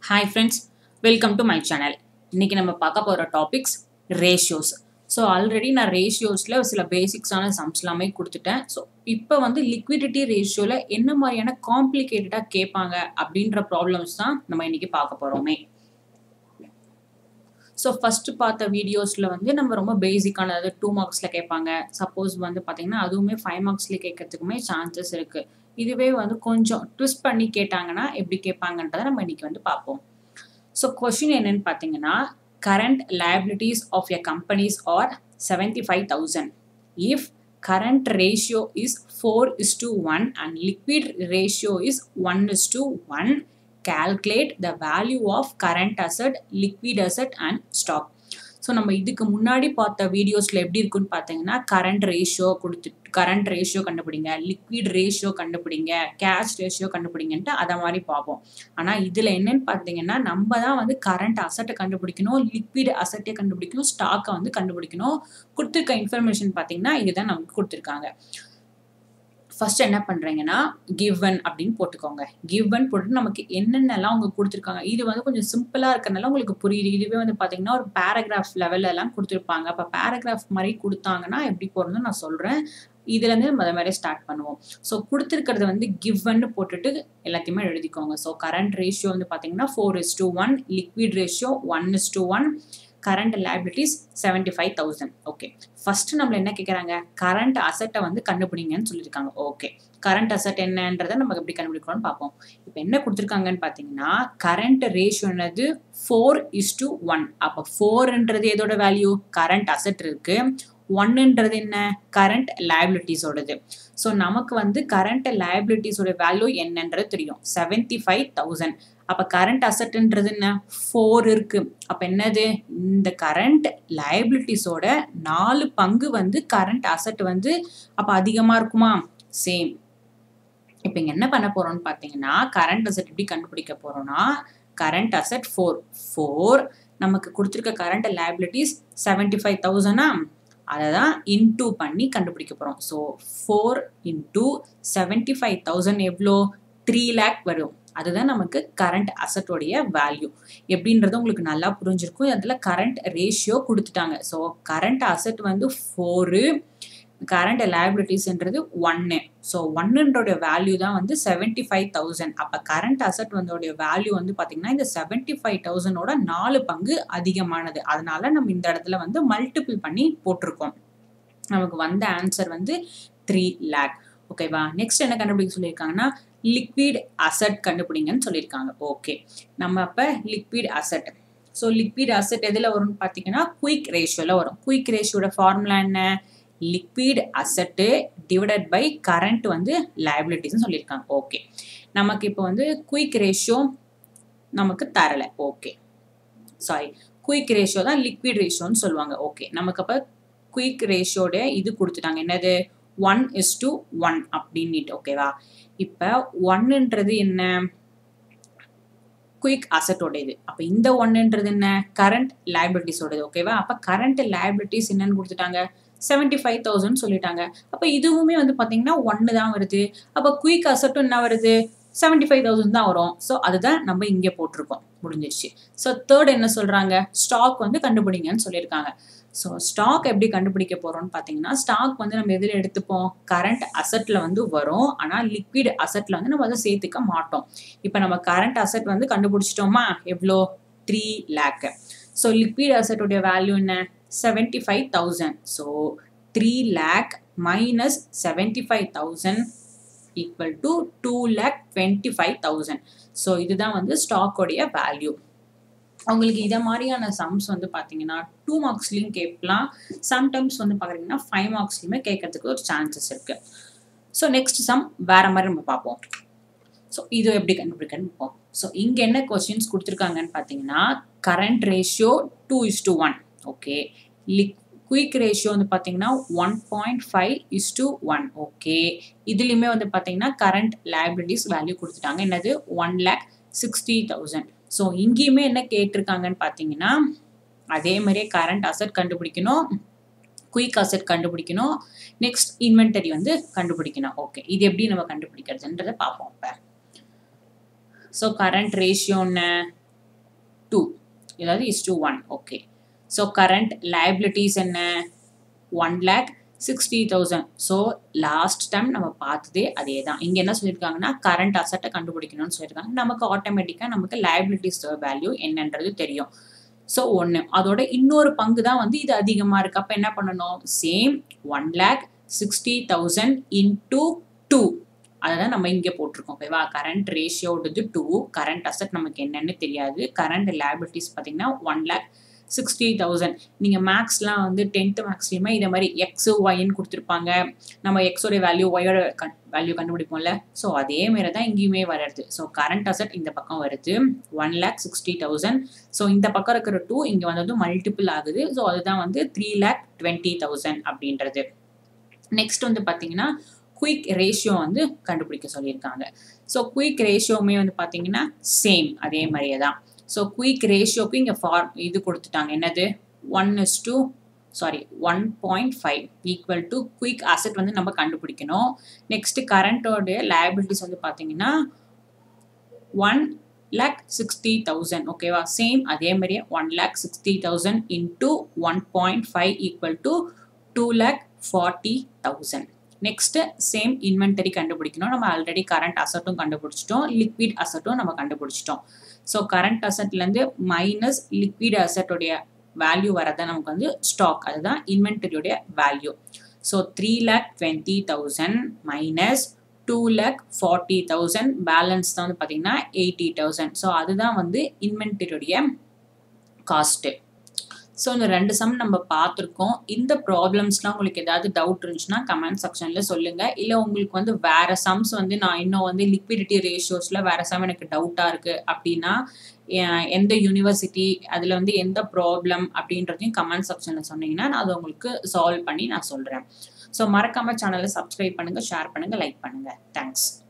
hi friends welcome to my channel இன்னைக்கு நம்ம பார்க்க போகிற டாபிக்ஸ் ரேஷியோஸ் ஸோ ஆல்ரெடி நான் ரேஷியோஸில் சில பேசிக்ஸான சம்ஸ் எல்லாமே கொடுத்துட்டேன் ஸோ இப்போ வந்து லிக்விடிட்டி ரேஷியோவில் என்ன மாதிரியான காம்ப்ளிகேட்டடாக கேட்பாங்க அப்படின்ற ப்ராப்ளம்ஸ் தான் நம்ம இன்னைக்கு பார்க்க போகிறோமே ஸோ ஃபஸ்ட்டு பார்த்த வீடியோஸில் வந்து நம்ம ரொம்ப பேசிக்கான அதாவது டூ மார்க்ஸில் கேட்பாங்க சப்போஸ் வந்து பார்த்தீங்கன்னா அதுவுமே ஃபைவ் மார்க்ஸ்லேயே கேட்கறதுக்குமே சான்சஸ் இருக்குது இதுவே வந்து கொஞ்சம் ட்விஸ்ட் பண்ணி கேட்டாங்கன்னா எப்படி கேட்பாங்கன்றதை நம்ம இன்னைக்கு வந்து பார்ப்போம் ஸோ கொஷின் என்னன்னு பார்த்தீங்கன்னா current liabilities of a companies are seventy five thousand if current ratio is 4 is to 1 and liquid ratio is 1 is to 1 calculate the value of current asset liquid asset and stock so நம்ம இதுக்கு முன்னாடி பார்த்த வீடியோஸில் எப்படி இருக்குன்னு பார்த்தீங்கன்னா current ratio கொடுத்து current ratio கண்டுபிடிங்க லிக்விட் ரேஷியோ கண்டுபிடிங்க கேஷ் ரேஷியோ கண்டுபிடிங்கன்ட்டு அதை மாதிரி பார்ப்போம் ஆனால் இதில் என்னன்னு பார்த்தீங்கன்னா நம்ம தான் வந்து கரண்ட் அசட்டை கண்டுபிடிக்கணும் லிக்விட் அசட்டை கண்டுபிடிக்கணும் ஸ்டாக்கை வந்து கண்டுபிடிக்கணும் கொடுத்துருக்க இன்ஃபர்மேஷன் பார்த்தீங்கன்னா இதுதான் நமக்கு கொடுத்துருக்காங்க ஃபர்ஸ்ட் என்ன பண்ணுறீங்கன்னா கிவன் அப்படின்னு போட்டுக்கோங்க கிவன் போட்டு நமக்கு என்னென்னலாம் அவங்க கொடுத்துருக்காங்க இது வந்து கொஞ்சம் சிம்பிளாக இருக்கிறனால உங்களுக்கு புரியுது இதுவே வந்து பார்த்தீங்கன்னா ஒரு பேராகிராஃப் லெவல்ல எல்லாம் கொடுத்துருப்பாங்க அப்போ பேராகிராஃப் மாதிரி கொடுத்தாங்கன்னா எப்படி போகிறதுன்னு நான் சொல்கிறேன் இதுலேருந்து நம்ம அதை மாதிரி ஸ்டார்ட் பண்ணுவோம் ஸோ கொடுத்துருக்கிறது வந்து கிவன்னு போட்டுட்டு எல்லாத்தையுமே எழுதிக்கோங்க ஸோ கரண்ட் ரேஷியோ வந்து பார்த்தீங்கன்னா four is to one liquid ratio one is to one current liabilities seventy five thousand okay first நம்மள என்ன கேட்குறாங்க கரண்ட் அசட்டை வந்து கண்டுபிடிங்கன்னு சொல்லியிருக்காங்க ஓகே கரண்ட் அசட் என்னன்றதை நம்ம எப்படி கண்டுபிடிக்கணும்னு பார்ப்போம் இப்போ என்ன கொடுத்துருக்காங்கன்னு பார்த்தீங்கன்னா கரண்ட் ரேஷியோனது ஃபோர் இஸ் டு ஒன் அப்போ ஃபோர்ன்றது எதோட வேல்யூ கரண்ட் அசட் இருக்கு ஒன்னுன்றது என்ன கரண்ட் லைபிலிட்டிஸோடது ஸோ நமக்கு வந்து கரண்ட் லைபிலிட்டிஸோட வேல்யூ என்னன்றது தெரியும் செவன்டி ஃபைவ் தௌசண்ட் அப்போ கரண்ட் அசட்ன்றது என்ன ஃபோர் இருக்கு அப்போ என்னது இந்த கரண்ட் லைபிலிட்டிஸோட நாலு பங்கு வந்து கரண்ட் அசட் வந்து அப்போ அதிகமாக இருக்குமா சேம் இப்போ இங்கே என்ன பண்ண போகிறோம்னு பார்த்தீங்கன்னா கரண்ட் அசட் எப்படி கண்டுபிடிக்க போகிறோம்னா கரண்ட் அசட் ஃபோர் ஃபோர் நமக்கு கொடுத்துருக்க கரண்ட் லைபிலிட்டிஸ் செவன்டி ஃபைவ் தௌசண்டா அதை தான் இன்டூ பண்ணி கண்டுபிடிக்க போகிறோம் so four into seventy five thousand எவ்வளோ த்ரீ லேக் வரும் அதுதான் நமக்கு கரண்ட் அசட்டோடைய வேல்யூ எப்படின்றது உங்களுக்கு நல்லா புரிஞ்சிருக்கும் அதில் கரண்ட் ரேஷியோ கொடுத்துட்டாங்க ஸோ கரண்ட் அசட் வந்து ஃபோரு கரண்ட் லைபிலிட்டிஸ்ன்றது ஒன்று ஸோ ஒன்னுன்றோட வேல்யூ தான் வந்து செவன்டி ஃபைவ் தௌசண்ட் அப்போ கரண்ட் அசட் வந்தோடைய வேல்யூ வந்து பார்த்தீங்கன்னா இந்த செவன்டி ஃபைவ் தௌசண்டோட நாலு பங்கு அதிகமானது அதனால நம்ம இந்த இடத்துல வந்து மல்டிபிள் பண்ணி போட்டிருக்கோம் நமக்கு வந்த ஆன்சர் வந்து த்ரீ லேக் ஓகேவா நெக்ஸ்ட் என்ன கண்டுபிடிக்க சொல்லியிருக்காங்கன்னா லிக்விட் அசட் கண்டுபிடிங்கன்னு சொல்லியிருக்காங்க ஓகே நம்ம அப்போ liquid asset so liquid asset எதில் வரும்னு பார்த்தீங்கன்னா குயிக் ரேஷியோவில் வரும் குயிக் ரேஷியோட ஃபார்முலா என்ன liquid asset divided by current வந்து லைபிலிட்டிஸ்னு சொல்லியிருக்காங்க ஓகே நமக்கு இப்போ வந்து குயிக் ரேஷியோ நமக்கு தரலை ஓகே சாரி குயிக் ரேஷியோ தான் லிக்விட் ரேஷியோன்னு சொல்லுவாங்க ஓகே நமக்கு அப்போ குயிக் ரேஷியோட இது கொடுத்துட்டாங்க என்னது ஒன் இஸ் டு ஒன் அப்படின்ட்டு ஓகேவா இப்போ ஒன்னுன்றது என்ன குயிக் அசட்டோட இது அப்போ இந்த ஒன்னுன்றது என்ன கரண்ட் லைபிலிட்டிஸோடது ஓகேவா அப்போ கரண்ட் லைபிலிட்டிஸ் என்னன்னு கொடுத்துட்டாங்க செவன்டி ஃபைவ் தௌசண்ட் சொல்லிட்டாங்க அப்போ இதுவுமே வந்து பார்த்தீங்கன்னா ஒன்று தான் வருது அப்போ குயிக் அசட்டும் என்ன வருது செவன்டி ஃபைவ் தௌசண்ட் தான் வரும் ஸோ அதுதான் நம்ம இங்கே போட்டிருக்கோம் முடிஞ்சிருச்சு ஸோ தேர்ட் என்ன சொல்கிறாங்க ஸ்டாக் வந்து கண்டுபிடிங்கன்னு சொல்லியிருக்காங்க ஸோ ஸ்டாக் எப்படி கண்டுபிடிக்க போகிறோம்னு பார்த்தீங்கன்னா ஸ்டாக் வந்து நம்ம எதில் எடுத்துப்போம் கரண்ட் அசட்டில் வந்து வரும் ஆனால் லிக்விட் அசட்டில் வந்து நம்ம அதை சேர்த்துக்க மாட்டோம் இப்போ நம்ம கரண்ட் அசட் வந்து கண்டுபிடிச்சிட்டோமா எவ்வளோ த்ரீ லேக்கு ஸோ லிக்விட் அசட்டுடைய வேல்யூ என்ன seventy five thousand so three lakh minus seventy five thousand equal to two lakh twenty five thousand so இதுதான் வந்து ஸ்டாக்கோடைய வேல்யூ உங்களுக்கு இதை மாதிரியான சம்ஸ் வந்து பார்த்தீங்கன்னா டூ மார்க்ஸ்லையும் கேட்கலாம் சம்டைம்ஸ் வந்து பார்க்குறீங்கன்னா ஃபைவ் மார்க்ஸ்லையுமே கேட்கறதுக்கு ஒரு சான்சஸ் இருக்குது ஸோ நெக்ஸ்ட் சம் வேற மாதிரி நம்ம பார்ப்போம் ஸோ இது எப்படி கண்டுபிடிக்கன்னு பார்ப்போம் ஸோ இங்கே என்ன கொஸ்டின்ஸ் கொடுத்துருக்காங்கன்னு பார்த்தீங்கன்னா current ratio two is to one okay லிக் குயிக் ரேஷியோ வந்து பார்த்தீங்கன்னா one point five is to one okay இதுலேயுமே வந்து பார்த்தீங்கன்னா கரண்ட் லைபிலிட்டிஸ் வேல்யூ கொடுத்துட்டாங்க என்னது one lakh sixty thousand so இங்கேயுமே என்ன கேட்டிருக்காங்கன்னு பார்த்தீங்கன்னா அதே மாதிரியே கரண்ட் அசட் கண்டுபிடிக்கணும் குயிக் அசட் கண்டுபிடிக்கணும் நெக்ஸ்ட் இன்வென்டரி வந்து கண்டுபிடிக்கணும் ஓகே இது எப்படி நம்ம கண்டுபிடிக்கிறதுன்றதை பார்ப்போம் இப்போ ஸோ கரண்ட் ரேஷியோன்னு டூ இதாவது is to one okay so current liabilities என்ன one lakh sixty thousand so last time நம்ம பார்த்ததே அதே தான் இங்கே என்ன சொல்லியிருக்காங்கன்னா கரண்ட் அசட்டை கண்டுபிடிக்கணும்னு சொல்லியிருக்காங்க நமக்கு ஆட்டோமேட்டிக்காக நமக்கு liabilities வேல்யூ என்னன்றது தெரியும் ஸோ ஒன்று அதோட இன்னொரு பங்கு தான் வந்து இது அதிகமாக இருக்குது அப்போ என்ன பண்ணணும் same one lakh sixty thousand into two அதை தான் நம்ம இங்கே போட்டிருக்கோம் ஓகேவா கரண்ட் ரேஷியோடது டூ கரண்ட் அசட் நமக்கு என்னன்னு தெரியாது கரண்ட் liabilities பார்த்தீங்கன்னா ஒன் லேக் சிக்ஸ்டி தௌசண்ட் நீங்கள் மேக்ஸ்லாம் வந்து டென்த்து மேக்ஸ்லையுமே இதே மாதிரி எக்ஸு ஒய்ன்னு கொடுத்துருப்பாங்க நம்ம எக்ஸோட வேல்யூ ஒயோட கன் வேல்யூ கண்டுபிடிப்போம்ல ஸோ அதே மாரி தான் இங்கேயுமே வருது ஸோ கரண்ட் அசட் இந்த பக்கம் வருது one lakh sixty thousand so இந்த பக்கம் இருக்கிற டூ இங்கே வந்தது மல்டிபிள் ஆகுது ஸோ அதுதான் வந்து த்ரீ லேக் டுவெண்ட்டி தௌசண்ட் அப்படின்றது நெக்ஸ்ட் வந்து பார்த்தீங்கன்னா குயிக் ரேஷியோ வந்து கண்டுபிடிக்க சொல்லியிருக்காங்க ஸோ குயிக் ரேஷியோவுமே வந்து பார்த்தீங்கன்னா சேம் அதே மாதிரியே தான் ஸோ குயிக் ரேஷியோக்கு இங்கே ஃபார் இது கொடுத்துட்டாங்க என்னது one is two sorry one point five equal to quick asset வந்து நம்ம கண்டுபிடிக்கணும் நெக்ஸ்ட் கரண்ட்டோடைய லயபிலிட்டிஸ் வந்து பார்த்தீங்கன்னா ஒன் லேக் சிக்ஸ்டி தௌசண்ட் ஓகேவா சேம் அதே மாதிரியே one lakh sixty thousand into one point five equal to two lakh forty thousand next same inventory கண்டுபிடிக்கணும் நம்ம ஆல்ரெடி கரண்ட் அசட்டும் கண்டுபிடிச்சிட்டோம் லிக்விட் அசட்டும் நம்ம கண்டுபிடிச்சிட்டோம் ஸோ கரண்ட் அசட்லேருந்து மைனஸ் லிக்விட் அசட்டோடைய வேல்யூ வரதான் நமக்கு வந்து ஸ்டாக் அதுதான் இன்வென்டரியோடைய value so three lakh twenty thousand minus two lakh forty thousand balance தான் வந்து பார்த்தீங்கன்னா எயிட்டி தௌசண்ட் ஸோ அதுதான் வந்து இன்வென்டரியோடைய காஸ்ட்டு ஸோ இந்த ரெண்டு சம் நம்ம பார்த்துருக்கோம் இந்த ப்ராப்ளம்ஸ்லாம் உங்களுக்கு ஏதாவது டவுட் இருந்துச்சுன்னா கமெண்ட் செக்ஷனில் சொல்லுங்கள் இல்லை உங்களுக்கு வந்து வேறு சம்ஸ் வந்து நான் இன்னும் வந்து லிக்விடிட்டி ரேஷியோஸில் வேறு சம் எனக்கு டவுட்டாக இருக்குது அப்படின்னா எந்த யூனிவர்சிட்டி அதில் வந்து எந்த ப்ராப்ளம் அப்படின்றதையும் கமெண்ட் செக்ஷனில் சொன்னீங்கன்னா நான் அதை உங்களுக்கு சால்வ் பண்ணி நான் சொல்கிறேன் ஸோ மறக்காமல் சேனலை சப்ஸ்கிரைப் பண்ணுங்கள் ஷேர் பண்ணுங்கள் லைக் பண்ணுங்கள் தேங்க்ஸ்